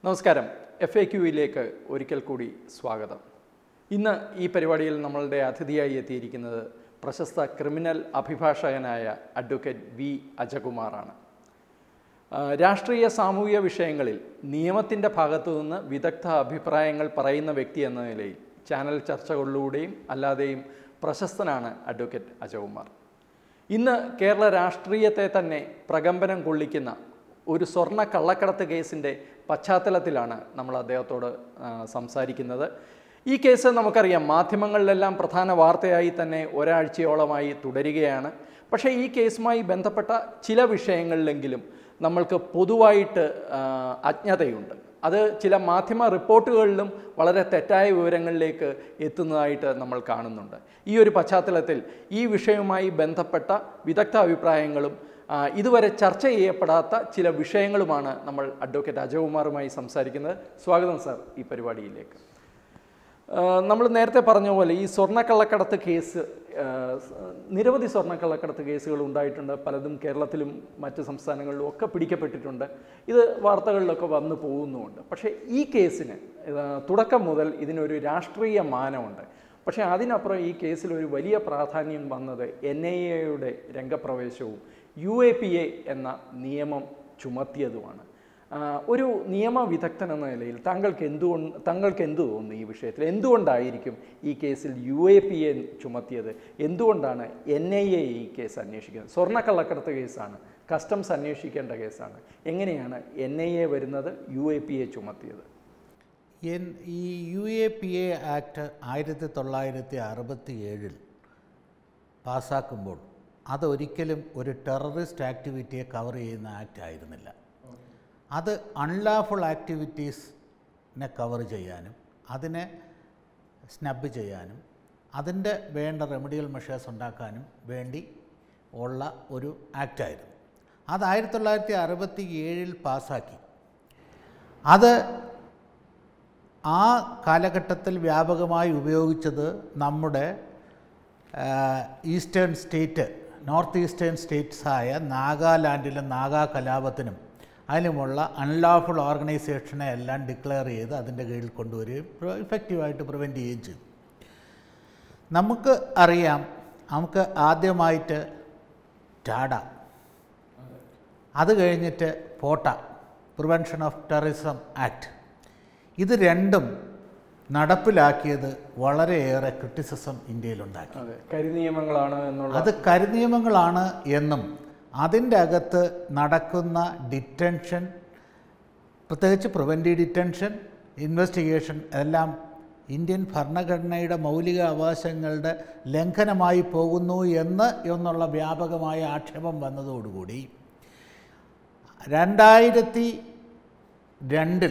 നമസ്കാരം F A ക്യൂയിലേക്ക് ഒരിക്കൽ കൂടി സ്വാഗതം ഇന്ന് ഈ പരിപാടിയിൽ നമ്മളുടെ അതിഥിയായി എത്തിയിരിക്കുന്നത് പ്രശസ്ത ക്രിമിനൽ അഭിഭാഷകനായ അഡ്വക്കേറ്റ് വി അജകുമാറാണ് ആ, രാഷ്ട്രീയ സാമൂഹിക വിഷയങ്ങളിൽ നിയമത്തിൻ്റെ ഭാഗത്തു നിന്ന് വിദഗ്ധ അഭിപ്രായങ്ങൾ പറയുന്ന വ്യക്തി എന്ന നിലയിൽ ചാനൽ ചർച്ചകളിലൂടെയും അല്ലാതെയും പ്രശസ്തനാണ് അഡ്വക്കേറ്റ് അജകുമാർ ഇന്ന് കേരള രാഷ്ട്രീയത്തെ തന്നെ പ്രകമ്പനം കൊള്ളിക്കുന്ന ഒരു സ്വർണ്ണ കള്ളക്കടത്ത് കേസിൻ്റെ പശ്ചാത്തലത്തിലാണ് നമ്മൾ അദ്ദേഹത്തോട് ആ, സംസാരിക്കുന്നത് ഈ കേസ് നമുക്കറിയാം മാധ്യമങ്ങളിലെല്ലാം പ്രധാന വാർത്തയായി തന്നെ ഒരാഴ്ചയോളമായി തുടരുകയാണ് പക്ഷേ ഈ കേസുമായി ബന്ധപ്പെട്ട ചില വിഷയങ്ങളിലെങ്കിലും നമ്മൾക്ക് പൊതുവായിട്ട് ആ, അജ്ഞതയുണ്ട് അത് ചില മാധ്യമ റിപ്പോർട്ടുകളിലും വളരെ തെറ്റായ വിവരങ്ങളിലേക്ക് എത്തുന്നതായിട്ട് നമ്മൾ കാണുന്നുണ്ട് ഈ ഒരു പശ്ചാത്തലത്തിൽ ഈ വിഷയവുമായി ബന്ധപ്പെട്ട വിദഗ്ധ അഭിപ്രായങ്ങളും ആ, ഇതുവരെ ചർച്ച ചെയ്യപ്പെടാത്ത ചില വിഷയങ്ങളുമാണ് നമ്മൾ അഡ്വക്കേറ്റ് അജയകുമാറുമായി സംസാരിക്കുന്നത് സ്വാഗതം സാർ ഈ പരിപാടിയിലേക്ക് നമ്മൾ നേരത്തെ പറഞ്ഞ പോലെ ഈ സ്വർണ്ണക്കള്ളക്കടത്ത് കേസ് ആ, സ്- നിരവധി സ്വർണ്ണക്കള്ളക്കടത്ത് കേസുകൾ ഉണ്ടായിട്ടുണ്ട് പലതും കേരളത്തിലും മറ്റ് സംസ്ഥാനങ്ങളിലും ഒക്കെ പിടിക്കപ്പെട്ടിട്ടുണ്ട് ഇത് വാർത്തകളിലൊക്കെ വന്നു പോകുന്നുമുണ്ട് പക്ഷേ ഈ കേസിന് ആ, തുടക്കം മുതൽ ഇതിനൊരു രാഷ്ട്രീയ മാനമുണ്ട് പക്ഷേ അതിനപ്പുറം ഈ കേസിൽ ഒരു വലിയ പ്രാധാന്യം വന്നത് എൻ ഐ എയുടെ രംഗപ്രവേശവും യു എ പി എ എന്ന നിയമം ചുമത്തിയതുമാണ് ആ, ഒരു നിയമ വിദഗ്ധൻ എന്ന നിലയിൽ താങ്കൾക്ക് എന്തുകൊണ്ട് താങ്കൾക്ക് എന്തു തോന്നുന്നു ഈ വിഷയത്തിൽ എന്തുകൊണ്ടായിരിക്കും ഈ കേസിൽ യു എ പി എ ചുമത്തിയത് എന്തുകൊണ്ടാണ് എൻ ഐ എ ഈ കേസ് അന്വേഷിക്കുന്നത് സ്വർണ്ണക്കള്ളക്കടത്ത് കേസാണ് കസ്റ്റംസ് അന്വേഷിക്കേണ്ട കേസാണ് എങ്ങനെയാണ് എൻ ഐ എ വരുന്നത് യു എ പി എ ചുമത്തിയത് എൻ ഈ U A P A act ആയിരത്തി തൊള്ളായിരത്തി അറുപത്തി ഏഴിൽ പാസ്സാക്കുമ്പോൾ അതൊരിക്കലും ഒരു ടെററിസ്റ്റ് ആക്ടിവിറ്റിയെ കവർ ചെയ്യുന്ന ആക്ട് ആയിരുന്നില്ല അത് അൺലാഫുൾ ആക്ടിവിറ്റീസിനെ കവർ ചെയ്യാനും അതിനെ സ്നബ് ചെയ്യാനും അതിൻ്റെ വേണ്ട റെമഡിയൽ മെഷേഴ്സ് ഉണ്ടാക്കാനും വേണ്ടി ഉള്ള ഒരു ആക്റ്റായിരുന്നു അത് ആയിരത്തി തൊള്ളായിരത്തി അറുപത്തി ഏഴിൽ പാസ്സാക്കി അത് ആ കാലഘട്ടത്തിൽ വ്യാപകമായി ഉപയോഗിച്ചത് നമ്മുടെ ആ, ഈസ്റ്റേൺ സ്റ്റേറ്റ് നോർത്ത് ഈസ്റ്റേൺ സ്റ്റേറ്റ്സായ നാഗാലാൻഡിലും നാഗാ കലാപത്തിനും അതിലുമുള്ള അൺലാഫുൾ ഓർഗനൈസേഷനെ എല്ലാം ഡിക്ലെയർ ചെയ്ത് അതിൻ്റെ കീഴിൽ കൊണ്ടുവരികയും ഇഫക്റ്റീവായിട്ട് പ്രിവെൻറ്റ് ചെയ്യുകയും ചെയ്തു നമുക്ക് അറിയാം നമുക്ക് ആദ്യമായിട്ട് ടാഡ അത് കഴിഞ്ഞിട്ട് POTA prevention of terrorism act ഇത് രണ്ടും നടപ്പിലാക്കിയത് വളരെയേറെ ക്രിറ്റിസിസം ഇന്ത്യയിലുണ്ടാക്കി അതെ കരിനിയമങ്ങളാണ് എന്നുള്ള അത് കരിനിയമങ്ങളാണ് എന്നും അതിൻ്റെ അകത്ത് നടക്കുന്ന ഡിറ്റൻഷൻ പ്രത്യേകിച്ച് പ്രിവൻറ്റീവ് ഡിറ്റൻഷൻ ഇൻവെസ്റ്റിഗേഷൻ എല്ലാം ഇന്ത്യൻ ഭരണഘടനയുടെ മൗലിക അവകാശങ്ങളുടെ ലംഘനമായി പോകുന്നു എന്ന് എന്നുള്ള വ്യാപകമായ ആക്ഷേപം വന്നതോടുകൂടി രണ്ടായിരത്തി രണ്ടിൽ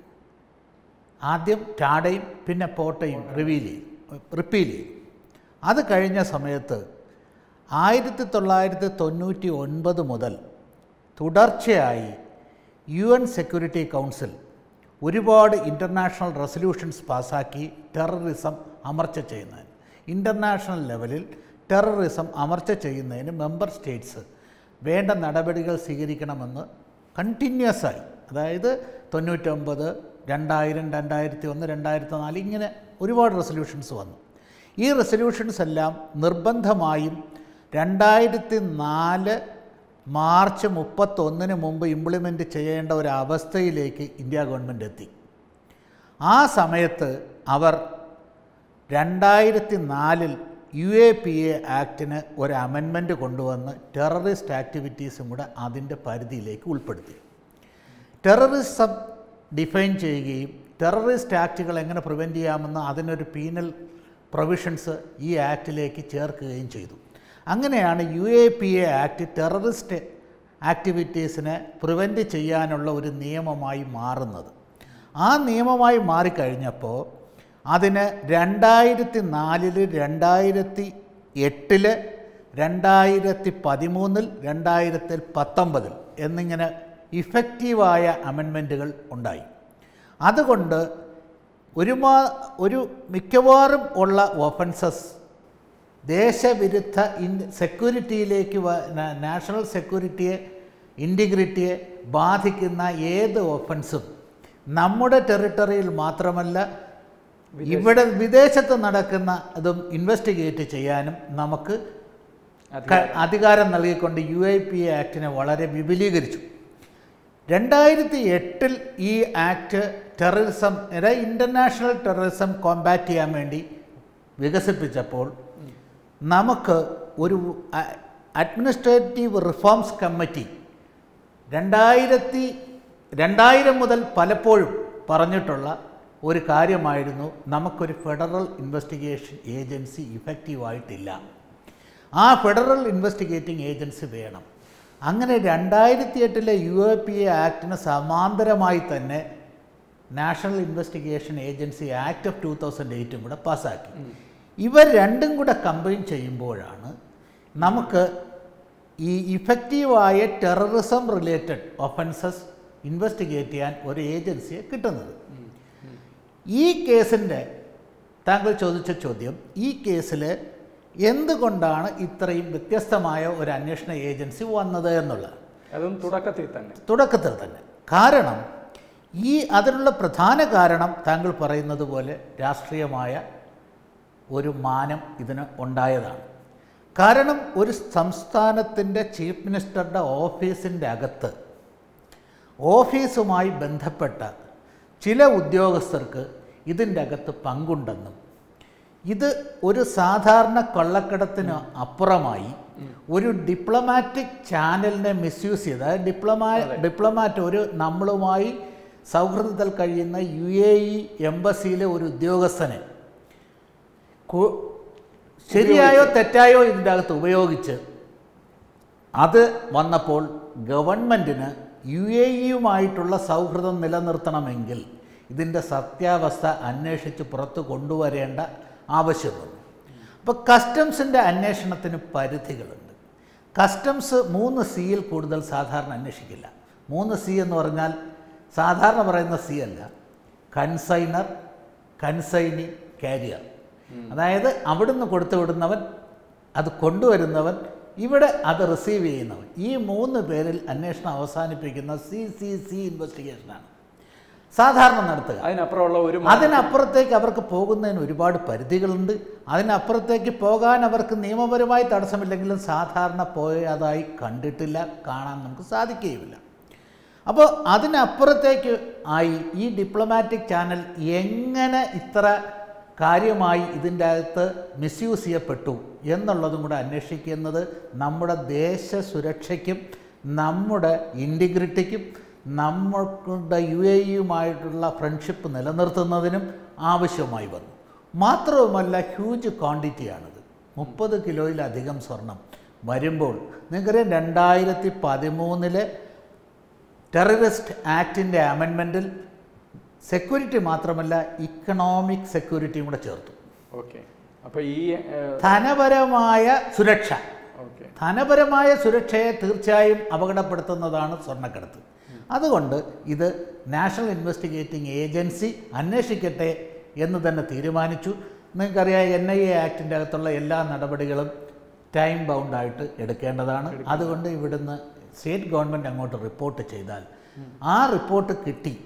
ആദ്യം ടാഡയും പിന്നെ പോട്ടയും റിവീൽ ചെയ്യും റിപ്പീൽ ചെയ്യും അത് കഴിഞ്ഞ സമയത്ത് ആയിരത്തി തൊള്ളായിരത്തി തൊണ്ണൂറ്റി ഒൻപത് മുതൽ തുടർച്ചയായി യു എൻ സെക്യൂരിറ്റി കൗൺസിൽ ഒരുപാട് ഇൻ്റർനാഷണൽ റെസൊല്യൂഷൻസ് പാസ്സാക്കി ടെററിസം അമർച്ച ചെയ്യുന്നതിന് ഇൻ്റർനാഷണൽ ലെവലിൽ ടെററിസം അമർച്ച ചെയ്യുന്നതിന് മെമ്പർ സ്റ്റേറ്റ്സ് വേണ്ട നടപടികൾ സ്വീകരിക്കണമെന്ന് കണ്ടിന്യൂസ് ആയി അതായത് തൊണ്ണൂറ്റൊമ്പത് രണ്ടായിരം രണ്ടായിരത്തി ഒന്ന് രണ്ടായിരത്തി നാല് ഇങ്ങനെ ഒരുപാട് റെസൊല്യൂഷൻസ് വന്നു ഈ റെസൊല്യൂഷൻസ് എല്ലാം നിർബന്ധമായും രണ്ടായിരത്തി നാല് മാർച്ച് മുപ്പത്തൊന്നിന് മുമ്പ് ഇംപ്ലിമെൻറ്റ് ചെയ്യേണ്ട ഒരു അവസ്ഥയിലേക്ക് ഇന്ത്യ ഗവൺമെൻറ് എത്തി ആ സമയത്ത് അവർ രണ്ടായിരത്തി നാലിൽ യു എ പി എ ആക്ടിന് ഒരു അമെൻമെൻറ്റ് കൊണ്ടുവന്ന് ടെററിസ്റ്റ് ആക്ടിവിറ്റീസും കൂടെ അതിൻ്റെ പരിധിയിലേക്ക് ഉൾപ്പെടുത്തി ടെററിസം ഡിഫൈൻ ചെയ്യുകയും ടെററിസ്റ്റ് ആക്റ്റുകൾ എങ്ങനെ പ്രിവെൻറ്റ് ചെയ്യാമെന്ന് അതിനൊരു പീനൽ പ്രൊവിഷൻസ് ഈ ആക്റ്റിലേക്ക് ചേർക്കുകയും ചെയ്തു അങ്ങനെയാണ് U A P A act terrorist ആക്ടിവിറ്റീസിനെ പ്രിവെൻറ്റ് ചെയ്യാനുള്ള ഒരു നിയമമായി മാറുന്നത് ആ നിയമമായി മാറിക്കഴിഞ്ഞപ്പോൾ അതിന് രണ്ടായിരത്തി നാലിൽ രണ്ടായിരത്തി എട്ടിൽ രണ്ടായിരത്തി പതിമൂന്നിൽ രണ്ടായിരത്തി പത്തൊമ്പതിൽ എന്നിങ്ങനെ ഇഫക്റ്റീവായ അമെൻമെൻറ്റുകൾ ഉണ്ടായി അതുകൊണ്ട് ഒരുമാ ഒരു മിക്കവാറും ഉള്ള ഒഫൻസസ് ദേശവിരുദ്ധ ഇൻ സെക്യൂരിറ്റിയിലേക്ക് വ നാ- നാഷണൽ സെക്യൂരിറ്റിയെ ഇൻറ്റിഗ്രിറ്റിയെ ബാധിക്കുന്ന ഏത് ഒഫൻസും നമ്മുടെ ടെറിട്ടറിയിൽ മാത്രമല്ല ഇവിടെ വിദേശത്ത് നടക്കുന്ന അതും ഇൻവെസ്റ്റിഗേറ്റ് ചെയ്യാനും നമുക്ക് ക- അധികാരം നൽകിക്കൊണ്ട് യു ഐ പി എ ആക്ടിനെ വളരെ വിപുലീകരിച്ചു രണ്ടായിരത്തി എട്ടിൽ ഈ ആക്ട് ടെററിസം അതായത് ഇൻ്റർനാഷണൽ ടെററിസം കോമ്പാറ്റ് ചെയ്യാൻ വേണ്ടി വികസിപ്പിച്ചപ്പോൾ നമുക്ക് ഒരു അഡ്മിനിസ്ട്രേറ്റീവ് റിഫോംസ് കമ്മിറ്റി രണ്ടായിരത്തി രണ്ടായിരം മുതൽ പലപ്പോഴും പറഞ്ഞിട്ടുള്ള ഒരു കാര്യമായിരുന്നു നമുക്കൊരു ഫെഡറൽ ഇൻവെസ്റ്റിഗേഷൻ ഏജൻസി ഇഫക്റ്റീവായിട്ടില്ല ആ ഫെഡറൽ ഇൻവെസ്റ്റിഗേറ്റിംഗ് ഏജൻസി വേണം അങ്ങനെ രണ്ടായിരത്തി എട്ടിലെ യു എ പി എ ആക്ടിന് സമാന്തരമായി തന്നെ national investigation agency act of two thousand എയ്റ്റും കൂടെ പാസ്സാക്കി ഇവർ രണ്ടും കൂടെ കമ്പൈൻ ചെയ്യുമ്പോഴാണ് നമുക്ക് ഈ ഇഫക്റ്റീവായ ടെററിസം റിലേറ്റഡ് ഒഫൻസസ് ഇൻവെസ്റ്റിഗേറ്റ് ചെയ്യാൻ ഒരു ഏജൻസിയെ കിട്ടുന്നത് ഈ കേസിൻ്റെ താങ്കൾ ചോദിച്ച ചോദ്യം ഈ കേസിൽ എന്തുകൊണ്ടാണ് ഇത്രയും വ്യത്യസ്തമായ ഒരു അന്വേഷണ ഏജൻസി വന്നത് എന്നുള്ളത് അതും തുടക്കത്തിൽ തന്നെ തുടക്കത്തിൽ തന്നെ കാരണം ഈ അതിനുള്ള പ്രധാന കാരണം താങ്കൾ പറയുന്നത് പോലെ രാഷ്ട്രീയമായ ഒരു മാനം ഇതിന് ഉണ്ടായതാണ് കാരണം ഒരു സംസ്ഥാനത്തിൻ്റെ ചീഫ് മിനിസ്റ്ററുടെ ഓഫീസിൻ്റെ അകത്ത് ഓഫീസുമായി ബന്ധപ്പെട്ട ചില ഉദ്യോഗസ്ഥർക്ക് ഇതിൻ്റെ അകത്ത് പങ്കുണ്ടെന്നും ഇത് ഒരു സാധാരണ കൊള്ളക്കടത്തിന് അപ്പുറമായി ഒരു ഡിപ്ലോമാറ്റിക് ചാനലിനെ മിസ്യൂസ് ചെയ്ത് അതായത് ഡിപ്ലോമാ ഡിപ്ലോമാറ്റ് ഒരു നമ്മളുമായി സൗഹൃദത്തിൽ കഴിയുന്ന യു എ ഇ എംബസിയിലെ ഒരു ഉദ്യോഗസ്ഥനെ കു- ശരിയായോ തെറ്റായോ ഇതിൻ്റെ അകത്ത് ഉപയോഗിച്ച് അത് വന്നപ്പോൾ ഗവൺമെൻറ്റിന് യു എ ഇയുമായിട്ടുള്ള സൗഹൃദം നിലനിർത്തണമെങ്കിൽ ഇതിൻ്റെ സത്യാവസ്ഥ അന്വേഷിച്ച് പുറത്ത് കൊണ്ടുവരേണ്ട ആവശ്യം വന്നു അപ്പോൾ കസ്റ്റംസിൻ്റെ അന്വേഷണത്തിന് പരിധികളുണ്ട് കസ്റ്റംസ് മൂന്ന് സിയിൽ കൂടുതൽ സാധാരണ അന്വേഷിക്കില്ല മൂന്ന് സി എന്ന് പറഞ്ഞാൽ സാധാരണ പറയുന്ന സി അല്ല കൺസൈനർ കൺസൈനി കാരിയർ അതായത് അവിടുന്ന് കൊടുത്തു വിടുന്നവൻ അത് കൊണ്ടുവരുന്നവൻ ഇവിടെ അത് റിസീവ് ചെയ്യുന്നവൻ ഈ മൂന്ന് പേരിൽ അന്വേഷണം അവസാനിപ്പിക്കുന്ന സി സി സി ഇൻവെസ്റ്റിഗേഷനാണ് സാധാരണ നടത്തുക അതിനപ്പുറമുള്ള ഒരു അതിനപ്പുറത്തേക്ക് അവർക്ക് പോകുന്നതിന് ഒരുപാട് പരിധികളുണ്ട് അതിനപ്പുറത്തേക്ക് പോകാൻ അവർക്ക് നിയമപരമായി തടസ്സമില്ലെങ്കിലും സാധാരണ പോയതായി കണ്ടിട്ടില്ല കാണാൻ നമുക്ക് സാധിക്കുകയുമില്ല അപ്പോൾ അതിനപ്പുറത്തേക്ക് ആയി ഈ ഡിപ്ലോമാറ്റിക് ചാനൽ എങ്ങനെ ഇത്ര കാര്യമായി ഇതിൻ്റെ അകത്ത് മിസ്യൂസ് ചെയ്യപ്പെട്ടു എന്നുള്ളതും കൂടെ അന്വേഷിക്കുന്നത് നമ്മുടെ ദേശ സുരക്ഷയ്ക്കും നമ്മുടെ ഇൻറ്റിഗ്രിറ്റിക്കും നമ്മളുടെ യു എ ഇയുമായിട്ടുള്ള ഫ്രണ്ട്ഷിപ്പ് നിലനിർത്തുന്നതിനും ആവശ്യമായി വന്നു മാത്രവുമല്ല ഹ്യൂജ് ക്വാണ്ടിറ്റിയാണിത് മുപ്പത് കിലോയിലധികം സ്വർണം വരുമ്പോൾ നിങ്ങൾക്കറിയാം രണ്ടായിരത്തി പതിമൂന്നിലെ ടെററിസ്റ്റ് ആക്ടിൻ്റെ അമെൻമെൻറ്റിൽ സെക്യൂരിറ്റി മാത്രമല്ല ഇക്കണോമിക് സെക്യൂരിറ്റിയും കൂടെ ചേർത്തു ഓക്കെ അപ്പോൾ ഈ ധനപരമായ സുരക്ഷ ഓക്കെ ധനപരമായ സുരക്ഷയെ തീർച്ചയായും അപകടപ്പെടുത്തുന്നതാണ് സ്വർണ്ണക്കടത്ത് അതുകൊണ്ട് ഇത് നാഷണൽ ഇൻവെസ്റ്റിഗേറ്റിംഗ് ഏജൻസി അന്വേഷിക്കട്ടെ എന്ന് തന്നെ തീരുമാനിച്ചു നിങ്ങൾക്കറിയാം എൻ ഐ എ ആക്ടിൻ്റെ അകത്തുള്ള എല്ലാ നടപടികളും ടൈം ബൗണ്ടായിട്ട് എടുക്കേണ്ടതാണ് അതുകൊണ്ട് ഇവിടുന്ന് സ്റ്റേറ്റ് ഗവൺമെൻറ് അങ്ങോട്ട് റിപ്പോർട്ട് ചെയ്താൽ ആ റിപ്പോർട്ട് കിട്ടി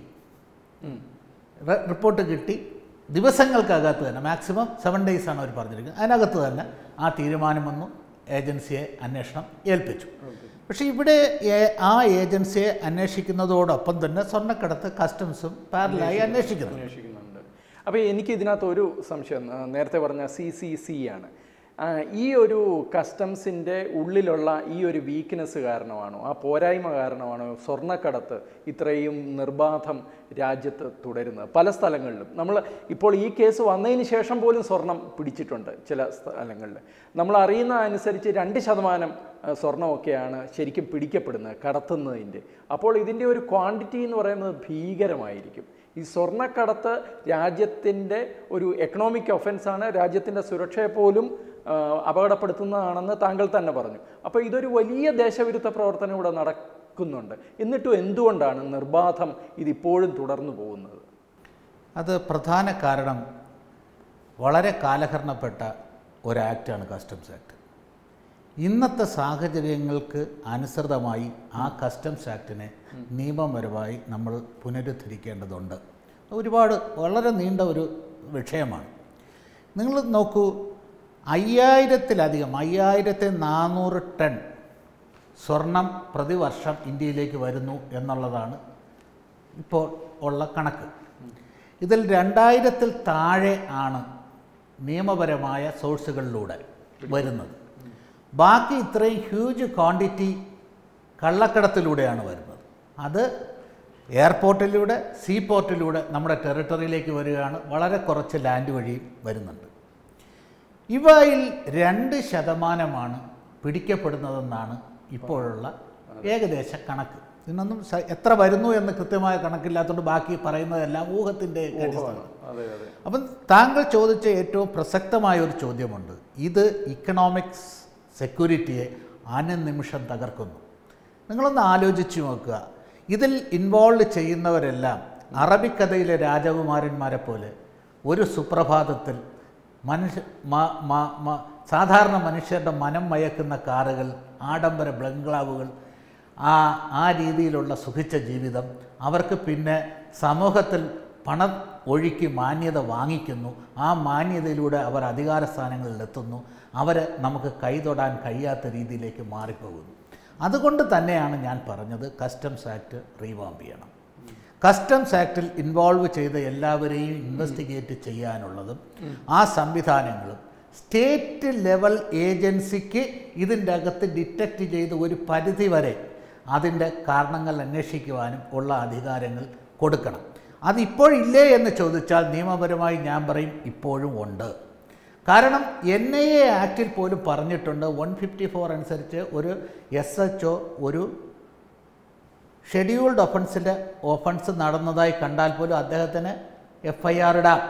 റി- റിപ്പോർട്ട് കിട്ടി ദിവസങ്ങൾക്കകത്ത് തന്നെ മാക്സിമം സെവൻ ഡേയ്സ് ആണ് അവർ പറഞ്ഞിരിക്കുന്നത് അതിനകത്ത് തന്നെ ആ തീരുമാനം വന്നു ഏജൻസിയെ അന്വേഷണം ഏൽപ്പിച്ചു പക്ഷേ ഇവിടെ ഏ- ആ ഏജൻസിയെ അന്വേഷിക്കുന്നതോടൊപ്പം തന്നെ സ്വർണ്ണക്കടത്ത് കസ്റ്റംസും പാരലായി അന്വേഷിക്കുന്നു അന്വേഷിക്കുന്നുണ്ട് അപ്പോൾ എനിക്ക് ഇതിനകത്ത് ഒരു സംശയം ആ, നേരത്തെ പറഞ്ഞ സി സി സി ആണ് ആ, ഈ ഒരു കസ്റ്റംസിൻ്റെ ഉള്ളിലുള്ള ഈ ഒരു വീക്ക്നെസ് കാരണമാണോ ആ പോരായ്മ കാരണമാണോ സ്വർണ്ണക്കടത്ത് ഇത്രയും നിർബാധം രാജ്യത്ത് തുടരുന്നത് പല സ്ഥലങ്ങളിലും നമ്മൾ ഇപ്പോൾ ഈ കേസ് വന്നതിന് ശേഷം പോലും സ്വർണം പിടിച്ചിട്ടുണ്ട് ചില സ്ഥലങ്ങളിൽ നമ്മൾ അറിയുന്ന അനുസരിച്ച് രണ്ട് ശതമാനം ആ, സ്വർണ്ണമൊക്കെയാണ് ശരിക്കും പിടിക്കപ്പെടുന്നത് കടത്തുന്നതിൻ്റെ അപ്പോൾ ഇതിൻ്റെ ഒരു ക്വാണ്ടിറ്റി എന്ന് പറയുന്നത് ഭീകരമായിരിക്കും ഈ സ്വർണ്ണക്കടത്ത് രാജ്യത്തിൻ്റെ ഒരു എക്കണോമിക് ഒഫൻസാണ് രാജ്യത്തിൻ്റെ സുരക്ഷയെ പോലും ആ, അപകടപ്പെടുത്തുന്നതാണെന്ന് താങ്കൾ തന്നെ പറഞ്ഞു അപ്പോൾ ഇതൊരു വലിയ ദേശവിരുദ്ധ പ്രവർത്തനം ഇവിടെ നടക്കുന്നുണ്ട് എന്നിട്ടും എന്തുകൊണ്ടാണ് നിർബാധം ഇതിപ്പോഴും തുടർന്നു പോകുന്നത് അത് പ്രധാന കാരണം വളരെ കാലഹരണപ്പെട്ട ഒരു ആക്റ്റാണ് കസ്റ്റംസ് ആക്ട് ഇന്നത്തെ സാഹചര്യങ്ങൾക്ക് അനുസൃതമായി ആ കസ്റ്റംസ് ആക്ടിനെ നിയമപരമായി നമ്മൾ പുനരുദ്ധരിക്കേണ്ടതുണ്ട് ഒരുപാട് വളരെ നീണ്ട ഒരു വിഷയമാണ് നിങ്ങൾ നോക്കൂ അയ്യായിരത്തിലധികം അയ്യായിരത്തി നാനൂറ് ടൺ സ്വർണം പ്രതിവർഷം ഇന്ത്യയിലേക്ക് വരുന്നു എന്നുള്ളതാണ് ഇപ്പോൾ ഉള്ള കണക്ക് ഇതിൽ രണ്ടായിരത്തിൽ താഴെ ആണ് നിയമപരമായ സോഴ്സുകളിലൂടെ വരുന്നത് ബാക്കി ഇത്രയും ഹ്യൂജ് ക്വാണ്ടിറ്റി കള്ളക്കടത്തിലൂടെയാണ് വരുന്നത് അത് എയർപോർട്ടിലൂടെ സീ പോർട്ടിലൂടെ നമ്മുടെ ടെറിട്ടറിയിലേക്ക് വരികയാണ് വളരെ കുറച്ച് ലാൻഡ് വഴിയും വരുന്നുണ്ട് ഇവയിൽ രണ്ട് ശതമാനമാണ് പിടിക്കപ്പെടുന്നതെന്നാണ് ഇപ്പോഴുള്ള ഏകദേശ കണക്ക് ഇതിനൊന്നും സ- എത്ര വരുന്നു എന്ന് കൃത്യമായ കണക്കില്ലാത്തതുകൊണ്ട് ബാക്കി പറയുന്നതെല്ലാം ഊഹത്തിൻ്റെ അടിസ്ഥാനം അതെ അതെ അപ്പം താങ്കൾ ചോദിച്ച ഏറ്റവും പ്രസക്തമായ ഒരു ചോദ്യമുണ്ട് ഇത് ഇക്കണോമിക്സ് സെക്യൂരിറ്റിയെ അനുനിമിഷം തകർക്കുന്നു നിങ്ങളൊന്ന് ആലോചിച്ച് നോക്കുക ഇതിൽ ഇൻവോൾവ് ചെയ്യുന്നവരെല്ലാം അറബിക്കഥയിലെ രാജകുമാരന്മാരെ പോലെ ഒരു സുപ്രഭാതത്തിൽ മനുഷ്യ മ- മ- മ- സാധാരണ മനുഷ്യരുടെ മനം മയക്കുന്ന കാറുകൾ ആഡംബര ബംഗ്ലാവുകൾ ആ ആ രീതിയിലുള്ള സുഖിച്ച ജീവിതം അവർക്ക് പിന്നെ സമൂഹത്തിൽ പണം ഒഴുക്കി മാന്യത വാങ്ങിക്കുന്നു ആ മാന്യതയിലൂടെ അവർ അധികാര സ്ഥാനങ്ങളിലെത്തുന്നു അവർ നമുക്ക് കൈതൊടാൻ കഴിയാത്ത രീതിയിലേക്ക് മാറിപ്പോകുന്നു അതുകൊണ്ട് തന്നെയാണ് ഞാൻ പറഞ്ഞത് കസ്റ്റംസ് ആക്ട് റീവാമ്പ് ചെയ്യണം കസ്റ്റംസ് ആക്ടിൽ ഇൻവോൾവ് ചെയ്ത എല്ലാവരെയും ഇൻവെസ്റ്റിഗേറ്റ് ചെയ്യാനുള്ളതും ആ സംവിധാനങ്ങളും സ്റ്റേറ്റ് ലെവൽ ഏജൻസിക്ക് ഇതിൻ്റെ അകത്ത് ഡിറ്റക്റ്റ് ചെയ്ത് ഒരു പരിധി വരെ അതിൻ്റെ കാരണങ്ങൾ അന്വേഷിക്കുവാനും ഉള്ള അധികാരങ്ങൾ കൊടുക്കണം അതിപ്പോഴില്ലേ എന്ന് ചോദിച്ചാൽ നിയമപരമായി ഞാൻ പറയും ഇപ്പോഴും ഉണ്ട് കാരണം എൻ ഐ എ ആക്റ്റിൽ പോലും പറഞ്ഞിട്ടുണ്ട് വൺ ഫിഫ്റ്റി ഫോർ അനുസരിച്ച് ഒരു എസ് എച്ച് ഒ ഒരു ഷെഡ്യൂൾഡ് ഒഫൻസിൻ്റെ ഒഫൻസ് നടന്നതായി കണ്ടാൽ പോലും അദ്ദേഹത്തിന് എഫ് ഐ ആർ ഇടാം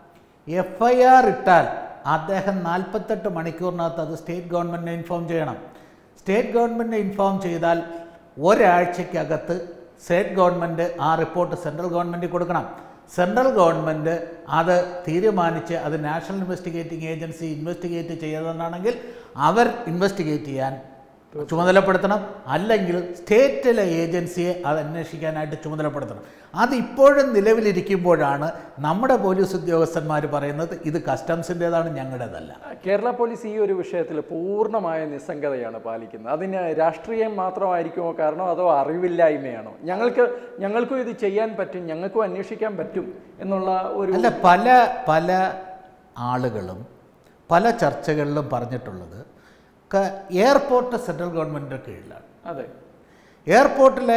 എഫ് ഐ ആർ ഇട്ടാൽ അദ്ദേഹം നാൽപ്പത്തെട്ട് മണിക്കൂറിനകത്ത് അത് സ്റ്റേറ്റ് ഗവൺമെൻറ്റിനെ ഇൻഫോം ചെയ്യണം സ്റ്റേറ്റ് ഗവൺമെൻറ്റിനെ ഇൻഫോം ചെയ്താൽ ഒരാഴ്ചക്കകത്ത് സ്റ്റേറ്റ് ഗവൺമെൻറ് ആ റിപ്പോർട്ട് സെൻട്രൽ ഗവൺമെൻറ് കൊടുക്കണം സെൻട്രൽ ഗവൺമെൻറ് അത് തീരുമാനിച്ച് അത് നാഷണൽ ഇൻവെസ്റ്റിഗേറ്റിംഗ് ഏജൻസി ഇൻവെസ്റ്റിഗേറ്റ് ചെയ്തതെന്നാണെങ്കിൽ അവർ ഇൻവെസ്റ്റിഗേറ്റ് ചെയ്യാൻ ചുമതലപ്പെടുത്തണം അല്ലെങ്കിൽ സ്റ്റേറ്റിലെ ഏജൻസിയെ അത് അന്വേഷിക്കാനായിട്ട് ചുമതലപ്പെടുത്തണം അത് ഇപ്പോഴും നിലവിലിരിക്കുമ്പോഴാണ് നമ്മുടെ പോലീസ് ഉദ്യോഗസ്ഥന്മാർ പറയുന്നത് ഇത് കസ്റ്റംസിൻ്റേതാണ് ഞങ്ങളുടേതല്ല കേരള പോലീസ് ഈ ഒരു വിഷയത്തിൽ പൂർണ്ണമായ നിസ്സംഗതയാണ് പാലിക്കുന്നത് അതിന് രാഷ്ട്രീയം മാത്രമായിരിക്കുമോ കാരണം അതോ അറിവില്ലായ്മയാണോ ഞങ്ങൾക്ക് ഞങ്ങൾക്കും ഇത് ചെയ്യാൻ പറ്റും ഞങ്ങൾക്കും അന്വേഷിക്കാൻ പറ്റും എന്നുള്ള ഒരു അല്ല പല പല ആളുകളും പല ചർച്ചകളിലും പറഞ്ഞിട്ടുള്ളത് ക- എയർപോർട്ട് സെൻട്രൽ ഗവൺമെൻറ്റിൻ്റെ കീഴിലാണ് അതെ എയർപോർട്ടിലെ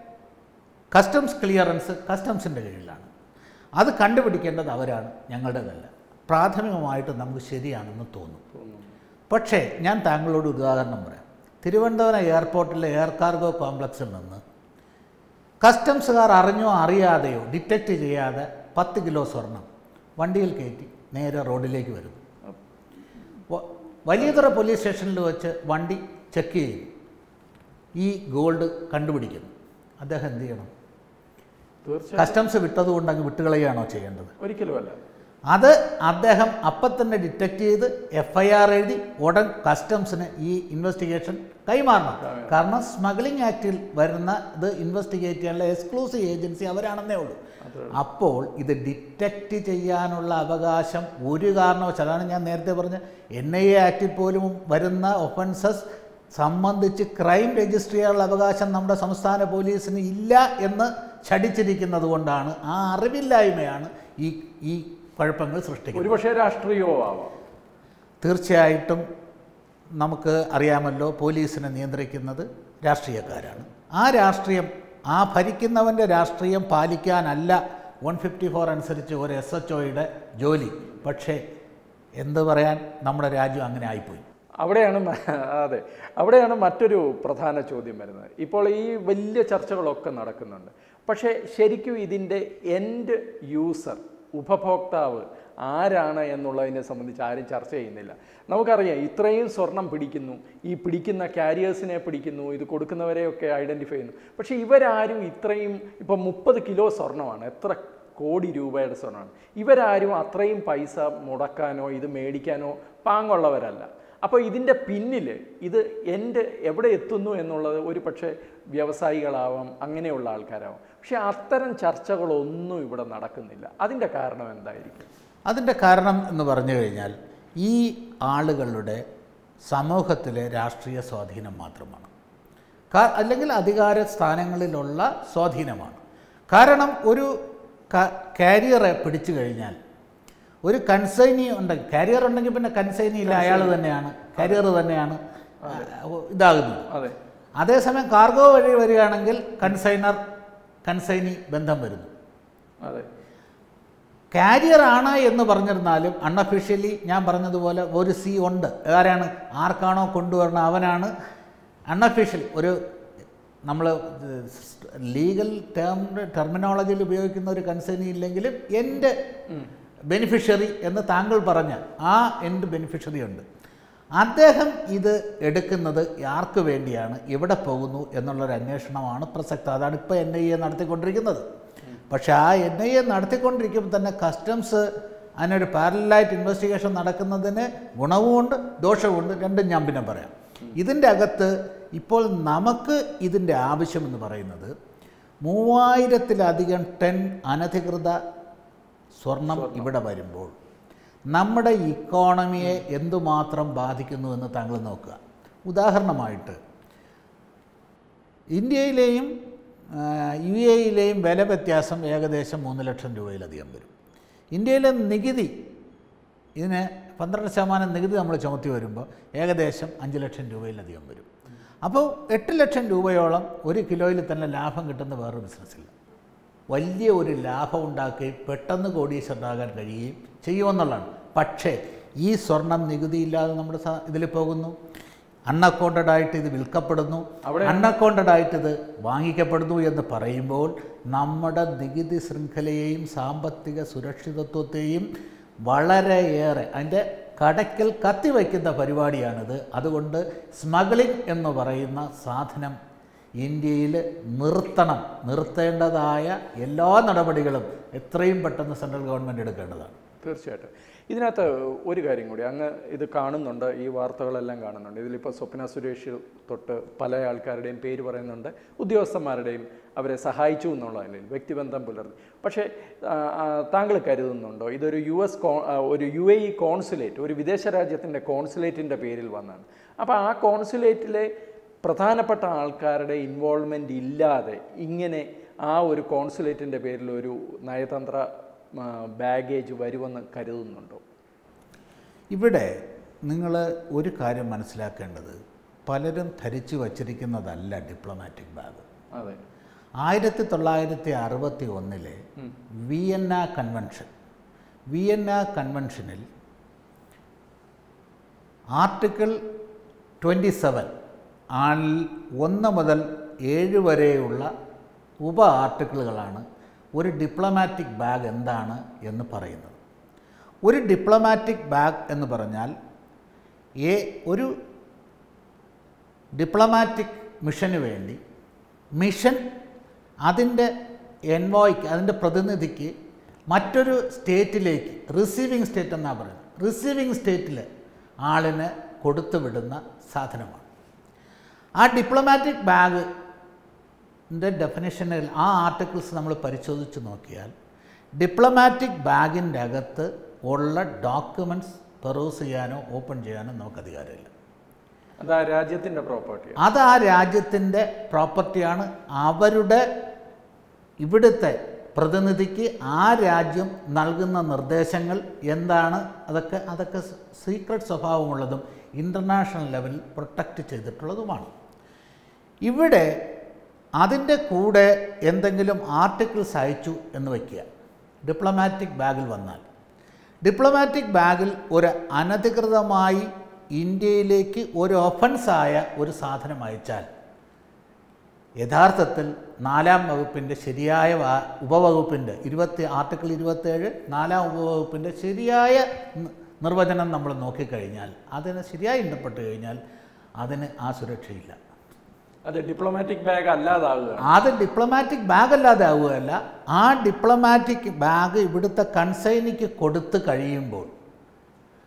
കസ്റ്റംസ് ക്ലിയറൻസ് കസ്റ്റംസിൻ്റെ കീഴിലാണ് അത് കണ്ടുപിടിക്കേണ്ടത് അവരാണ് ഞങ്ങളുടേതല്ല പ്രാഥമികമായിട്ട് നമുക്ക് ശരിയാണെന്ന് തോന്നും പക്ഷേ ഞാൻ താങ്കളോട് ഉദാഹരണം പറയാം തിരുവനന്തപുരം എയർപോർട്ടിലെ എയർ കാർഗോ കോംപ്ലക്സിൽ നിന്ന് കസ്റ്റംസുകാർ അറിഞ്ഞോ അറിയാതെയോ ഡിറ്റക്റ്റ് ചെയ്യാതെ പത്ത് കിലോ സ്വർണം വണ്ടിയിൽ കയറ്റി നേരെ റോഡിലേക്ക് വരുന്നു വ- വലിയതുറ പോലീസ് സ്റ്റേഷനിൽ വെച്ച് വണ്ടി ചെക്ക് ചെയ്തു ഈ ഗോൾഡ് കണ്ടുപിടിക്കുന്നു അദ്ദേഹം എന്ത് ചെയ്യണം തീർച്ചയായും കസ്റ്റംസ് വിട്ടതുകൊണ്ട് അങ്ങ് വിട്ടുകളയുകയാണോ ചെയ്യേണ്ടത് ഒരിക്കലുമല്ല അത് അദ്ദേഹം അപ്പം തന്നെ ഡിറ്റക്ട് ചെയ്ത് എഫ് ഐ ആർ എഴുതി ഉടൻ കസ്റ്റംസിന് ഈ ഇൻവെസ്റ്റിഗേഷൻ കൈമാറണം കാരണം സ്മഗ്ലിംഗ് ആക്ടിൽ വരുന്ന ഇത് ഇൻവെസ്റ്റിഗേറ്റ് ചെയ്യാനുള്ള എക്സ്ക്ലൂസീവ് ഏജൻസി അവരാണെന്നേ ഉള്ളൂ അപ്പോൾ ഇത് ഡിറ്റക്റ്റ് ചെയ്യാനുള്ള അവകാശം ഒരു കാരണവശാലും അതാണ് ഞാൻ നേരത്തെ പറഞ്ഞ എൻ ഐ എ ആക്ടിൽ പോലും വരുന്ന ഒഫൻസസ് സംബന്ധിച്ച് ക്രൈം രജിസ്റ്റർ ചെയ്യാനുള്ള അവകാശം നമ്മുടെ സംസ്ഥാന പോലീസിന് ഇല്ല എന്ന് ശഠിച്ചിരിക്കുന്നത് കൊണ്ടാണ് ആ അറിവില്ലായ്മയാണ് ഈ ഈ കുഴപ്പങ്ങൾ സൃഷ്ടിക്കുന്നത് ഒരുപക്ഷെ രാഷ്ട്രീയവും ആവാം തീർച്ചയായിട്ടും നമുക്ക് അറിയാമല്ലോ പോലീസിനെ നിയന്ത്രിക്കുന്നത് രാഷ്ട്രീയക്കാരാണ് ആ രാഷ്ട്രീയം ആ ഭരിക്കുന്നവൻ്റെ രാഷ്ട്രീയം പാലിക്കാനല്ല വൺ ഫിഫ്റ്റി ഫോർ അനുസരിച്ച് ഒരു എസ് എച്ച് ഒയുടെ ജോലി പക്ഷേ എന്ത് പറയാൻ നമ്മുടെ രാജ്യം അങ്ങനെ ആയിപ്പോയി അവിടെയാണ് മ- അതെ അവിടെയാണ് മറ്റൊരു പ്രധാന ചോദ്യം വരുന്നത് ഇപ്പോൾ ഈ വലിയ ചർച്ചകളൊക്കെ നടക്കുന്നുണ്ട് പക്ഷേ ശരിക്കും ഇതിൻ്റെ എൻഡ് യൂസർ ഉപഭോക്താവ് ആരാണ് എന്നുള്ളതിനെ സംബന്ധിച്ച് ആരും ചർച്ച ചെയ്യുന്നില്ല നമുക്കറിയാം ഇത്രയും സ്വർണം പിടിക്കുന്നു ഈ പിടിക്കുന്ന കാരിയേഴ്സിനെ പിടിക്കുന്നു ഇത് കൊടുക്കുന്നവരെയൊക്കെ ഐഡൻറ്റിഫൈ ചെയ്യുന്നു പക്ഷേ ഇവരാരും ഇത്രയും ഇപ്പം മുപ്പത് കിലോ സ്വർണ്ണമാണ് എത്ര കോടി രൂപയുടെ സ്വർണ്ണമാണ് ഇവരാരും അത്രയും പൈസ മുടക്കാനോ ഇത് മേടിക്കാനോ പാങ്ങുള്ളവരല്ല അപ്പോൾ ഇതിൻ്റെ പിന്നിൽ ഇത് എൻ്റെ എവിടെ എത്തുന്നു എന്നുള്ളത് ഒരു പക്ഷേ വ്യവസായികളാവാം അങ്ങനെയുള്ള ആൾക്കാരാവാം പക്ഷേ അത്തരം ചർച്ചകളൊന്നും ഇവിടെ നടക്കുന്നില്ല അതിൻ്റെ കാരണം എന്തായിരിക്കും അതിൻ്റെ കാരണം എന്ന് പറഞ്ഞു കഴിഞ്ഞാൽ ഈ ആളുകളുടെ സമൂഹത്തിലെ രാഷ്ട്രീയ സ്വാധീനം മാത്രമാണ് കാ- അല്ലെങ്കിൽ അധികാര സ്ഥാനങ്ങളിലുള്ള സ്വാധീനമാണ് കാരണം ഒരു കാരിയറെ പിടിച്ചു കഴിഞ്ഞാൽ ഒരു കൺസൈനി ഉണ്ടെങ്കിൽ കാരിയർ ഉണ്ടെങ്കിൽ പിന്നെ കൺസൈനി ഇല്ല അയാൾ തന്നെയാണ് കാരിയർ തന്നെയാണ് ആ, ഇതാകുന്നത് അതെ അതേസമയം കാർഗോ വഴി വരികയാണെങ്കിൽ കൺസൈനർ കൺസൈനി ബന്ധം വരുന്നു അതെ കാരിയർ ആണ് എന്ന് പറഞ്ഞിരുന്നാലും അൺഅഫീഷ്യലി ഞാൻ പറഞ്ഞതുപോലെ ഒരു സി ഉണ്ട് ആരാണ് ആർക്കാണോ കൊണ്ടുവരണം അവനാണ് അൺഅഫീഷ്യലി ഒരു നമ്മൾ ലീഗൽ ടേം ടെർമിനോളജിയിൽ ഉപയോഗിക്കുന്ന ഒരു കൺസേണി ഇല്ലെങ്കിലും എൻ്റെ ബെനിഫിഷ്യറി എന്ന് താങ്കൾ പറഞ്ഞ ആ എൻ്റെ ബെനിഫിഷ്യറി ഉണ്ട് അദ്ദേഹം ഇത് എടുക്കുന്നത് ആർക്ക് വേണ്ടിയാണ് എവിടെ പോകുന്നു എന്നുള്ളൊരു അന്വേഷണമാണ് പ്രസക്തം അതാണ് ഇപ്പോൾ എൻ ഐ എ നടത്തിക്കൊണ്ടിരിക്കുന്നത് പക്ഷേ ആ എൻ ഐ എ നടത്തിക്കൊണ്ടിരിക്കുമ്പോൾ തന്നെ കസ്റ്റംസ് അതിനൊരു പാരലായിട്ട് ഇൻവെസ്റ്റിഗേഷൻ നടക്കുന്നതിന് ഗുണവുമുണ്ട് ദോഷവുമുണ്ട് രണ്ടും ഞാൻ പിന്നെ പറയാം ഇതിൻ്റെ അകത്ത് ഇപ്പോൾ നമുക്ക് ഇതിൻ്റെ ആവശ്യമെന്ന് പറയുന്നത് മൂവായിരത്തിലധികം ടൺ അനധികൃത സ്വർണം ഇവിടെ വരുമ്പോൾ നമ്മുടെ ഇക്കോണമിയെ എന്തുമാത്രം ബാധിക്കുന്നു എന്ന് താങ്കൾ നോക്കുക ഉദാഹരണമായിട്ട് ഇന്ത്യയിലെയും ആ, യു എയിലെയും വില വ്യത്യാസം ഏകദേശം മൂന്ന് ലക്ഷം രൂപയിലധികം വരും ഇന്ത്യയിലെ നികുതി ഇതിന് പന്ത്രണ്ട് ശതമാനം നികുതി നമ്മൾ ചുമത്തി വരുമ്പോൾ ഏകദേശം അഞ്ച് ലക്ഷം രൂപയിലധികം വരും അപ്പോൾ എട്ട് ലക്ഷം രൂപയോളം ഒരു കിലോയിൽ തന്നെ ലാഭം കിട്ടുന്ന വേറൊരു ബിസിനസ്സില്ല വലിയ ഒരു ലാഭം ഉണ്ടാക്കുകയും പെട്ടെന്ന് കോടീശ്വരനാകാൻ കഴിയുകയും ചെയ്യുമെന്നുള്ളതാണ് പക്ഷേ ഈ സ്വർണം നികുതിയില്ലാതെ നമ്മുടെ ഇതിൽ പോകുന്നു അൺഅക്കൗണ്ടഡ് ആയിട്ട് ഇത് വിൽക്കപ്പെടുന്നു അൺഅക്കൗണ്ടഡ് ആയിട്ട് ഇത് വാങ്ങിക്കപ്പെടുന്നു എന്ന് പറയുമ്പോൾ നമ്മുടെ നികുതി ശൃംഖലയെയും സാമ്പത്തിക സുരക്ഷിതത്വത്തെയും വളരെയേറെ അതിൻ്റെ കടയ്ക്കൽ കത്തിവയ്ക്കുന്ന പരിപാടിയാണിത് അതുകൊണ്ട് സ്മഗ്ലിംഗ് എന്ന് പറയുന്ന സാധനം ഇന്ത്യയിൽ നിർത്തണം നിർത്തേണ്ടതായ എല്ലാ നടപടികളും എത്രയും പെട്ടെന്ന് സെൻട്രൽ ഗവൺമെൻറ് എടുക്കേണ്ടതാണ് തീർച്ചയായിട്ടും ഇതിനകത്ത് ഒരു കാര്യം കൂടി അങ്ങ് ഇത് കാണുന്നുണ്ട് ഈ വാർത്തകളെല്ലാം കാണുന്നുണ്ട് ഇതിലിപ്പോൾ സ്വപ്ന സുരേഷ് തൊട്ട് പല ആൾക്കാരുടെയും പേര് പറയുന്നുണ്ട് ഉദ്യോഗസ്ഥന്മാരുടെയും അവരെ സഹായിച്ചു എന്നുള്ള നിലയിൽ വ്യക്തിബന്ധം പുലർത്തി പക്ഷേ ആ, ആ, താങ്കൾ കരുതുന്നുണ്ടോ ഇതൊരു യു എസ് കോ ആ, ഒരു യു എ ഇ കോൺസുലേറ്റ് ഒരു വിദേശ രാജ്യത്തിൻ്റെ കോൺസുലേറ്റിൻ്റെ പേരിൽ വന്നാണ് അപ്പോൾ ആ കോൺസുലേറ്റിലെ പ്രധാനപ്പെട്ട ആൾക്കാരുടെ ഇൻവോൾവ്മെൻ്റ് ഇല്ലാതെ ഇങ്ങനെ ആ ഒരു കോൺസുലേറ്റിൻ്റെ പേരിൽ ഒരു നയതന്ത്ര ബാഗേജ് വരുമെന്ന് കരുതുന്നുണ്ടോ ഇവിടെ നിങ്ങൾ ഒരു കാര്യം മനസ്സിലാക്കേണ്ടത് പലരും ധരിച്ചു വച്ചിരിക്കുന്നതല്ല ഡിപ്ലോമാറ്റിക് ബാഗ് അതെ ആയിരത്തി തൊള്ളായിരത്തി അറുപത്തി ഒന്നിലെ വിയന്ന കൺവെൻഷൻ വിയന്ന കൺവെൻഷനിൽ ആർട്ടിക്കിൾ ട്വൻറ്റി സെവൻ ആണിൽ ഒന്ന് മുതൽ ഏഴ് വരെയുള്ള ഉപ ആർട്ടിക്കിളുകളാണ് ഒരു ഡിപ്ലോമാറ്റിക് ബാഗ് എന്താണ് എന്ന് പറയുന്നത് ഒരു ഡിപ്ലോമാറ്റിക് ബാഗ് എന്ന് പറഞ്ഞാൽ ഏ ഒരു ഡിപ്ലോമാറ്റിക് മിഷന് വേണ്ടി മിഷൻ അതിൻ്റെ എൻവോയ്ക്ക് അതിൻ്റെ പ്രതിനിധിക്ക് മറ്റൊരു സ്റ്റേറ്റിലേക്ക് റിസീവിങ് സ്റ്റേറ്റ് എന്നാണ് പറയുന്നത് റിസീവിങ് സ്റ്റേറ്റിൽ ആളിന് കൊടുത്തു വിടുന്ന സാധനമാണ് ആ ഡിപ്ലോമാറ്റിക് ബാഗ് ൻ്റെ ഡെഫിനേഷനിൽ ആ ആർട്ടിക്കിൾസ് നമ്മൾ പരിശോധിച്ച് നോക്കിയാൽ ഡിപ്ലോമാറ്റിക് ബാഗിൻ്റെ അകത്ത് ഉള്ള ഡോക്യുമെൻറ്റ്സ് പെറൂസ് ചെയ്യാനോ ഓപ്പൺ ചെയ്യാനോ നമുക്ക് അധികാരമില്ല അത് ആ രാജ്യത്തിൻ്റെ പ്രോപ്പർട്ടിയാണ് അത് ആ രാജ്യത്തിൻ്റെ പ്രോപ്പർട്ടിയാണ് അവരുടെ ഇവിടുത്തെ പ്രതിനിധിക്ക് ആ രാജ്യം നൽകുന്ന നിർദ്ദേശങ്ങൾ എന്താണ് അതൊക്കെ അതൊക്കെ സീക്രട്ട് സ്വഭാവമുള്ളതും ഇൻ്റർനാഷണൽ ലെവലിൽ പ്രൊട്ടക്റ്റ് ചെയ്തിട്ടുള്ളതുമാണ് ഇവിടെ അതിൻ്റെ കൂടെ എന്തെങ്കിലും ആർട്ടിക്കിൾസ് അയച്ചു എന്ന് വയ്ക്കുക ഡിപ്ലോമാറ്റിക് ബാഗിൽ വന്നാൽ ഡിപ്ലോമാറ്റിക് ബാഗിൽ ഒരു അനധികൃതമായി ഇന്ത്യയിലേക്ക് ഒരു ഒഫൻസായ ഒരു സാധനം അയച്ചാൽ യഥാർത്ഥത്തിൽ നാലാം വകുപ്പിൻ്റെ ശരിയായ വാ- ഉപവകുപ്പിൻ്റെ ഇരുപത്തി ആർട്ടിക്കിൾ ഇരുപത്തേഴ് നാലാം ഉപവകുപ്പിൻ്റെ ശരിയായ നി- നിർവചനം നമ്മൾ നോക്കിക്കഴിഞ്ഞാൽ അതിന് ശരിയായി ഇടപെട്ട് കഴിഞ്ഞാൽ അതിന് ആ സുരക്ഷയില്ല അത് ഡിപ്ലോമാറ്റിക് ബാഗ് അല്ലാതാകുക അത് ഡിപ്ലോമാറ്റിക് ബാഗ് അല്ലാതെ ആവുകയല്ല ആ ഡിപ്ലോമാറ്റിക് ബാഗ് ഇവിടുത്തെ കൺസൈനിക്ക് കൊടുത്തു കഴിയുമ്പോൾ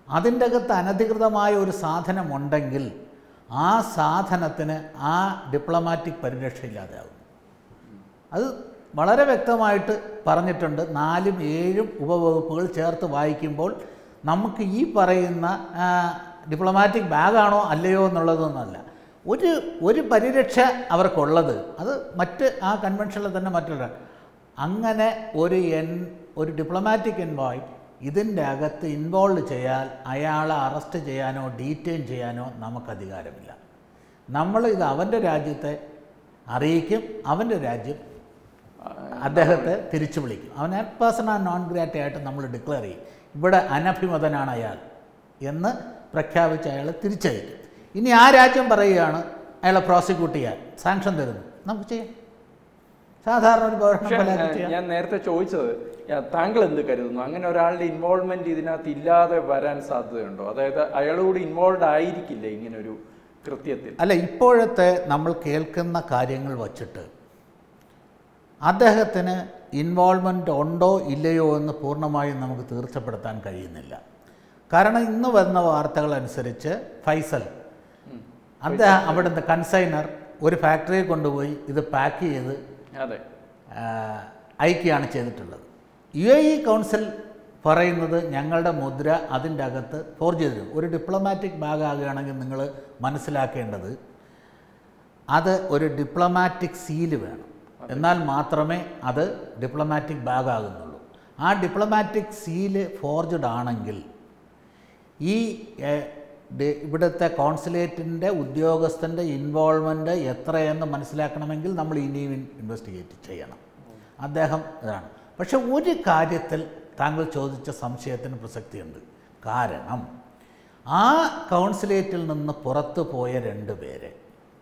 അതിൻ്റെ അകത്ത് അനധികൃതമായ ഒരു സാധനം ഉണ്ടെങ്കിൽ ആ സാധനത്തിന് ആ ഡിപ്ലോമാറ്റിക് പരിരക്ഷ ഇല്ലാതെയാകും അത് വളരെ വ്യക്തമായിട്ട് പറഞ്ഞിട്ടുണ്ട് നാലും ഏഴും ഉപവകുപ്പുകൾ ചേർത്ത് വായിക്കുമ്പോൾ നമുക്ക് ഈ പറയുന്ന ആ, ഡിപ്ലോമാറ്റിക് ബാഗാണോ അല്ലയോ എന്നുള്ളതൊന്നുമല്ല ഒരു ഒരു പരിരക്ഷ അവർക്കുള്ളത് അത് മറ്റ് ആ കൺവെൻഷനിൽ തന്നെ മറ്റുള്ള അങ്ങനെ ഒരു എൻ ഒരു ഡിപ്ലോമാറ്റിക് എൻവോയ് ഇതിൻ്റെ അകത്ത് ഇൻവോൾവ് ചെയ്യാൻ അയാളെ അറസ്റ്റ് ചെയ്യാനോ ഡീറ്റെയിൻ ചെയ്യാനോ നമുക്ക് അധികാരമില്ല നമ്മൾ ഇത് അവൻ്റെ രാജ്യത്തെ അറിയിക്കും അവൻ്റെ രാജ്യം അദ്ദേഹത്തെ തിരിച്ചു വിളിക്കും അവനെ പേഴ്സണ നോൺ ഗ്രാറ്റി ആയിട്ട് നമ്മൾ ഡിക്ലെയർ ചെയ്യും ഇവിടെ അനഭിമതനാണ് അയാൾ എന്ന് പ്രഖ്യാപിച്ച് അയാളെ തിരിച്ചയക്കും ഇനി ആ രാജ്യം പറയുകയാണ് അയാളെ പ്രോസിക്യൂട്ട് ചെയ്യാൻ സാങ്ഷൻ തരുന്നു നമുക്ക് ചെയ്യാം സാധാരണ ഒരു പൗരനെ പക്ഷേ, പോലെ ഏഹ്, ചെയ്യാം ഞാൻ നേരത്തെ ചോദിച്ചത് ഏഹ്, താങ്കൾ എന്ത് കരുതുന്നു അങ്ങനെ ഒരാളുടെ ഇൻവോൾവ്മെന്റ് ഇതിനകത്ത് ഇല്ലാതെ വരാൻ സാധ്യതയുണ്ടോ അതായത് അയാളോട് ഇൻവോൾവ് ആയിരിക്കില്ലേ ഇങ്ങനെ ഒരു കൃത്യത്തിൽ അല്ല ഇപ്പോഴത്തെ നമ്മൾ കേൾക്കുന്ന കാര്യങ്ങൾ വച്ചിട്ട് അദ്ദേഹത്തിന് ഇൻവോൾവ്മെൻ്റ് ഉണ്ടോ ഇല്ലയോ എന്ന് പൂർണ്ണമായും നമുക്ക് തീർച്ചപ്പെടുത്താൻ കഴിയുന്നില്ല കാരണം ഇന്ന് വന്ന വാർത്തകൾ അനുസരിച്ച് ഫൈസൽ അദ്ദേഹം അവിടുത്തെ കൺസൈനർ ഒരു ഫാക്ടറിയിൽ കൊണ്ടുപോയി ഇത് പാക്ക് ചെയ്ത് അതെ ആ, അയക്കുകയാണ് ചെയ്തിട്ടുള്ളത് യു എ ഇ കൗൺസിൽ പറയുന്നത് ഞങ്ങളുടെ മുദ്ര അതിൻ്റെ അകത്ത് ഫോർജ് ചെയ്തിരുന്നു ഒരു ഡിപ്ലോമാറ്റിക് ബാഗ് ആകുകയാണെങ്കിൽ നിങ്ങൾ മനസ്സിലാക്കേണ്ടത് അത് ഒരു ഡിപ്ലോമാറ്റിക് സീല് വേണം എന്നാൽ മാത്രമേ അത് ഡിപ്ലോമാറ്റിക് ബാഗ് ആകുന്നുള്ളൂ ആ ഡിപ്ലോമാറ്റിക് സീല് ഫോർജ്ഡ് ആണെങ്കിൽ ഈ ഏഹ്, ഡി- ഇവിടുത്തെ കോൺസുലേറ്റിൻ്റെ ഉദ്യോഗസ്ഥൻ്റെ ഇൻവോൾവ്മെൻറ്റ് എത്രയെന്ന് മനസ്സിലാക്കണമെങ്കിൽ നമ്മൾ ഇനിയും ഇൻവെസ്റ്റിഗേറ്റ് ചെയ്യണം അദ്ദേഹം ഇതാണ് പക്ഷെ ഒരു കാര്യത്തിൽ താങ്കൾ ചോദിച്ച സംശയത്തിന് പ്രസക്തിയുണ്ട് കാരണം ആ കൗൺസിലേറ്റിൽ നിന്ന് പുറത്തു പോയ രണ്ട് പേരെ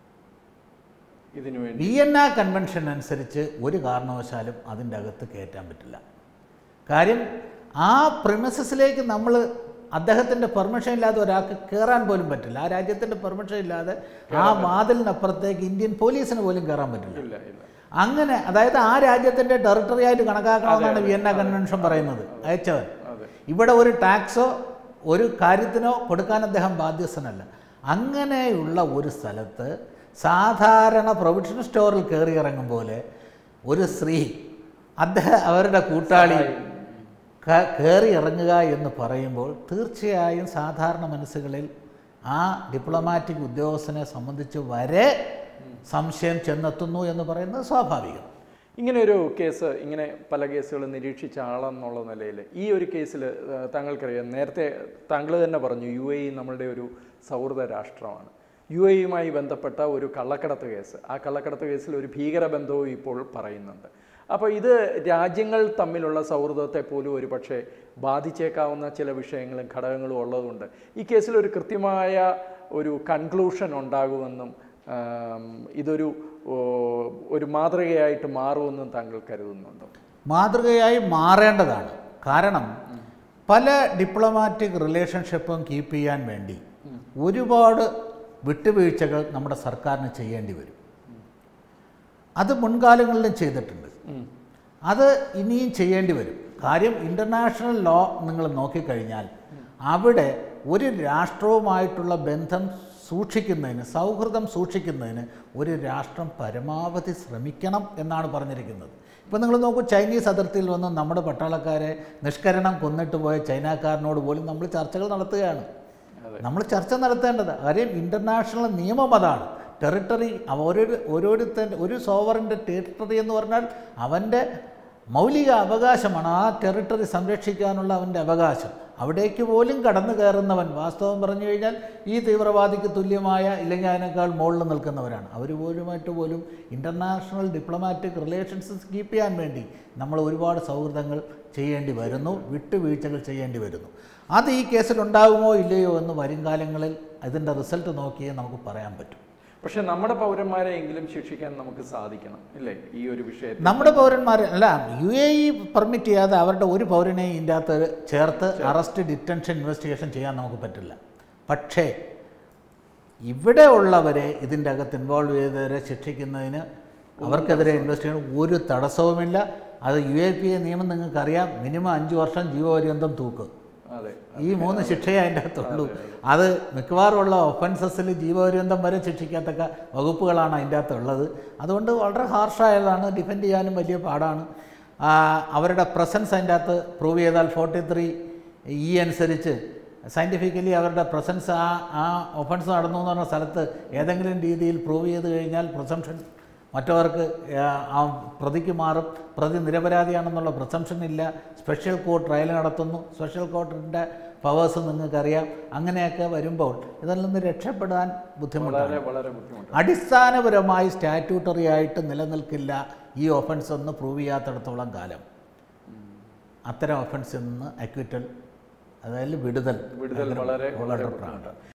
ഇതിനു വേണ്ടി വിയന്ന കൺവെൻഷൻ അനുസരിച്ച് ഒരു കാരണവശാലും അതിൻ്റെ അകത്ത് കയറ്റാൻ പറ്റില്ല കാര്യം ആ പ്രിമസസിലേക്ക് നമ്മൾ അദ്ദേഹത്തിൻ്റെ പെർമിഷൻ ഇല്ലാതെ ഒരാൾക്ക് കയറാൻ പോലും പറ്റില്ല ആ രാജ്യത്തിൻ്റെ പെർമിഷൻ ഇല്ലാതെ ആ വാതിലിനപ്പുറത്തേക്ക് ഇന്ത്യൻ പോലീസിന് പോലും കയറാൻ പറ്റില്ല ഇല്ല ഇല്ല അങ്ങനെ അതായത് ആ രാജ്യത്തിൻ്റെ ടെറിട്ടറി ആയിട്ട് കണക്കാക്കണമെന്നാണ് വിയന്ന കൺവെൻഷൻ പറയുന്നത് അയച്ചവൻ അതെ ഇവിടെ ഒരു ടാക്സോ ഒരു കാര്യത്തിനോ കൊടുക്കാൻ അദ്ദേഹം ബാധ്യസ്ഥനല്ല അങ്ങനെയുള്ള ഒരു സ്ഥലത്ത് സാധാരണ പ്രൊവിഷൻ സ്റ്റോറിൽ കയറി ഇറങ്ങും പോലെ ഒരു സ്ത്രീ അദ്ദേഹം അവരുടെ കൂട്ടാളി ക- കയറി ഇറങ്ങുക എന്ന് പറയുമ്പോൾ തീർച്ചയായും സാധാരണ മനസ്സുകളിൽ ആ ഡിപ്ലോമാറ്റിക് ഉദ്യോഗസ്ഥനെ സംബന്ധിച്ച് വരെ സംശയം ചെന്നെത്തുന്നു എന്ന് പറയുന്നത് സ്വാഭാവികം ഇങ്ങനെ ഒരു കേസ് ഇങ്ങനെ പല കേസുകളും നിരീക്ഷിച്ച ആളെന്നുള്ള നിലയിൽ ഈ ഒരു കേസിൽ താങ്കൾക്കറിയാം നേരത്തെ താങ്കൾ തന്നെ പറഞ്ഞു യു എ ഇ നമ്മളുടെ ഒരു സൗഹൃദ രാഷ്ട്രമാണ് യു എ ഇയുമായി ബന്ധപ്പെട്ട ഒരു കള്ളക്കടത്ത് കേസ് ആ കള്ളക്കടത്ത് കേസിൽ ഒരു ഭീകരബന്ധവും ഇപ്പോൾ പറയുന്നുണ്ട് അപ്പോൾ ഇത് രാജ്യങ്ങൾ തമ്മിലുള്ള സൗഹൃദത്തെ പോലും ഒരു പക്ഷേ ബാധിച്ചേക്കാവുന്ന ചില വിഷയങ്ങളും ഘടകങ്ങളും ഉള്ളതുകൊണ്ട് ഈ കേസിൽ ഒരു കൃത്യമായ ഒരു കൺക്ലൂഷൻ ഉണ്ടാകുമെന്നും ആം, ഇതൊരു ഓ, ഒരു മാതൃകയായിട്ട് മാറുമെന്നും താങ്കൾ കരുതുന്നുണ്ടോ മാതൃകയായി മാറേണ്ടതാണ് കാരണം പല ഡിപ്ലോമാറ്റിക് റിലേഷൻഷിപ്പും കീപ്പ് ചെയ്യാൻ വേണ്ടി ഒരുപാട് വിട്ടുവീഴ്ചകൾ നമ്മുടെ സർക്കാരിന് ചെയ്യേണ്ടി വരും അത് മുൻകാലങ്ങളിലും ചെയ്തിട്ടുണ്ട് അത് ഇനിയും ചെയ്യേണ്ടി വരും കാര്യം ഇൻ്റർനാഷണൽ ലോ നിങ്ങൾ നോക്കിക്കഴിഞ്ഞാൽ അവിടെ ഒരു രാഷ്ട്രവുമായിട്ടുള്ള ബന്ധം സൂക്ഷിക്കുന്നതിന് സൗഹൃദം സൂക്ഷിക്കുന്നതിന് ഒരു രാഷ്ട്രം പരമാവധി ശ്രമിക്കണം എന്നാണ് പറഞ്ഞിരിക്കുന്നത് ഇപ്പം നിങ്ങൾ നോക്കൂ ചൈനീസ് അതിർത്തിയിൽ വന്ന് നമ്മുടെ പട്ടാളക്കാരെ നിഷ്കരണം കൊന്നിട്ട് പോയ ചൈനക്കാരനോട് പോലും നമ്മൾ ചർച്ചകൾ നടത്തുകയാണ് അതെ. നമ്മൾ ചർച്ച നടത്തേണ്ടത് കാര്യം ഇൻ്റർനാഷണൽ നിയമം അതാണ് ടെറിട്ടറി ഓരോരു ഓരോരുത്തൻ്റെ ഒരു സോവറിൻ്റെ ടെറിട്ടറി എന്ന് പറഞ്ഞാൽ അവൻ്റെ മൗലിക അവകാശമാണ് ആ ടെറിട്ടറി സംരക്ഷിക്കാനുള്ള അവൻ്റെ അവകാശം അവിടേക്ക് പോലും കടന്നു കയറുന്നവൻ വാസ്തവം പറഞ്ഞു കഴിഞ്ഞാൽ ഈ തീവ്രവാദിക്ക് തുല്യമായ ഇല്ലെങ്കിൽ അതിനേക്കാൾ മുകളിൽ നിൽക്കുന്നവരാണ് അവർ പോലുമായിട്ട് പോലും ഇൻ്റർനാഷണൽ ഡിപ്ലോമാറ്റിക് റിലേഷൻസ് കീപ്പ് ചെയ്യാൻ വേണ്ടി നമ്മൾ ഒരുപാട് സൗഹൃദങ്ങൾ ചെയ്യേണ്ടി വരുന്നു വിട്ടുവീഴ്ചകൾ ചെയ്യേണ്ടി വരുന്നു അത് ഈ കേസിൽ ഉണ്ടാകുമോ ഇല്ലയോ എന്ന് വരും കാലങ്ങളിൽ ഇതിൻ്റെ റിസൾട്ട് നോക്കിയേ നമുക്ക് പറയാൻ പറ്റും പക്ഷെ നമ്മുടെ പൗരന്മാരെ എങ്കിലും ശിക്ഷിക്കാൻ നമുക്ക് സാധിക്കണം ഇല്ലേ ഈ ഒരു വിഷയത്തിൽ നമ്മുടെ പൗരന്മാർ അല്ല യു എ ഇ പെർമിറ്റ് ചെയ്യാതെ അവരുടെ ഒരു പൗരനെയും ഇതിൻ്റെ അകത്ത് ചേർത്ത് അറസ്റ്റ് ഡിറ്റൻഷൻ ഇൻവെസ്റ്റിഗേഷൻ ചെയ്യാൻ നമുക്ക് പറ്റില്ല പക്ഷേ ഇവിടെ ഉള്ളവരെ ഇതിൻ്റെ അകത്ത് ഇൻവോൾവ് ചെയ്തവരെ ശിക്ഷിക്കുന്നതിന് അവർക്കെതിരെ ഇൻവെസ്റ്റിഗേഷൻ ഒരു തടസ്സവുമില്ല അത് യു എ പി എ നിയമം നിങ്ങൾക്കറിയാം മിനിമം അഞ്ച് വർഷം ജീവപര്യന്തം തൂക്ക് അതെ ഈ മൂന്ന് ശിക്ഷയെ അതിൻ്റെ അകത്തുള്ളൂ അത് മിക്കവാറുമുള്ള ഒഫൻസസിൽ ജീവപര്യന്തം വരെ ശിക്ഷിക്കത്തക്ക വകുപ്പുകളാണ് അതിൻ്റെ അകത്തുള്ളത് അതുകൊണ്ട് വളരെ ഹാർഷായതാണ് ഡിഫെൻഡ് ചെയ്യാനും വലിയ പാടാണ് ആ, അവരുടെ പ്രസൻസ് അതിൻ്റെ അകത്ത് പ്രൂവ് ചെയ്താൽ ഫോർട്ടി ത്രീ ഇ അനുസരിച്ച് സയൻറ്റിഫിക്കലി അവരുടെ പ്രസൻസ് ആ ആ ഒഫൻസ് നടന്നു എന്ന് പറഞ്ഞ സ്ഥലത്ത് ഏതെങ്കിലും രീതിയിൽ പ്രൂവ് ചെയ്ത് കഴിഞ്ഞാൽ പ്രസംഷൻ മറ്റവർക്ക് ആ, ആ പ്രതിക്ക് മാറും പ്രതി നിരപരാധിയാണെന്നുള്ള പ്രസംഷൻ ഇല്ല സ്പെഷ്യൽ കോർട്ട് ട്രയൽ നടത്തുന്നു സ്പെഷ്യൽ കോർട്ടിൻ്റെ പവേഴ്സ് നിങ്ങൾക്കറിയാം അങ്ങനെയൊക്കെ വരുമ്പോൾ ഇതിൽ നിന്ന് രക്ഷപ്പെടാൻ ബുദ്ധിമുട്ടാണ് വളരെ വളരെ ബുദ്ധിമുട്ട് അടിസ്ഥാനപരമായി സ്റ്റാറ്റ്യൂട്ടറി ആയിട്ട് നിലനിൽക്കില്ല ഈ ഒഫൻസ് എന്ന് പ്രൂവ് ചെയ്യാത്തിടത്തോളം കാലം അത്തരം ഒഫൻസിൽ നിന്ന് അക്വിറ്റൽ അതായത് വിടുതൽ വിടുതൽ വളരെ വളരെ വളരെ ബുദ്ധിമുട്ടാണ്